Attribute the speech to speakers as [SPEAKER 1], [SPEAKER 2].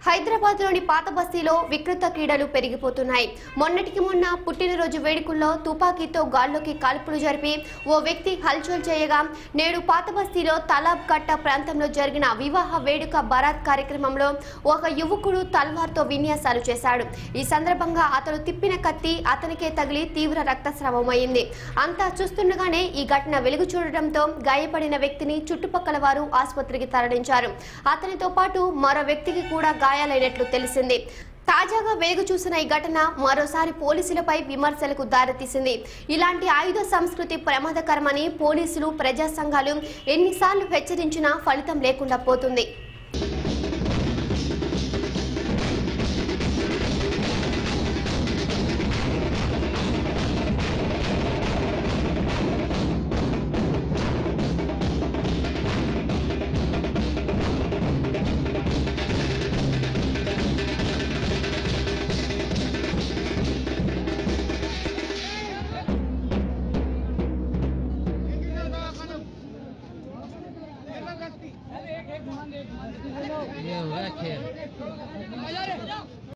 [SPEAKER 1] హైదరాబాద్ లోని పాత బస్తీలో వికృత క్రీడలు పెరిగిపోతున్నాయి మొన్నటికి మొన్న పుట్టినరోజు వేడుకల్లో తుపాకీతో గాల్లోకి కాల్పులు జరిపి ఓ వ్యక్తి హల్చల్ చేయగా నేడు పాత బస్తీలో తలాబ్ కట్ట ప్రాంతంలో జరిగిన వివాహ వేడుక బరాత్ కార్యక్రమంలో ఒక యువకుడు తల్వార్తో విన్యాసాలు చేశాడు ఈ సందర్భంగా అతను తిప్పిన కత్తి అతనికే తగిలి తీవ్ర రక్తస్రావమైంది అంతా చూస్తుండగానే ఈ ఘటన వెలుగు చూడటంతో గాయపడిన వ్యక్తిని చుట్టుపక్కల వారు ఆసుపత్రికి తరలించారు అతనితో పాటు మరో వ్యక్తికి కూడా గాయాలైనట్లు తెలిసింది తాజాగా వెలుగు చూసిన ఈ ఘటన మరోసారి పోలీసులపై విమర్శలకు దారితీసింది ఇలాంటి ఆయుధ సంస్కృతి ప్రమాదకరమని పోలీసులు ప్రజా సంఘాలు ఎన్నిసార్లు హెచ్చరించినా ఫలితం లేకుండా పోతుంది
[SPEAKER 2] ये हुआ खेल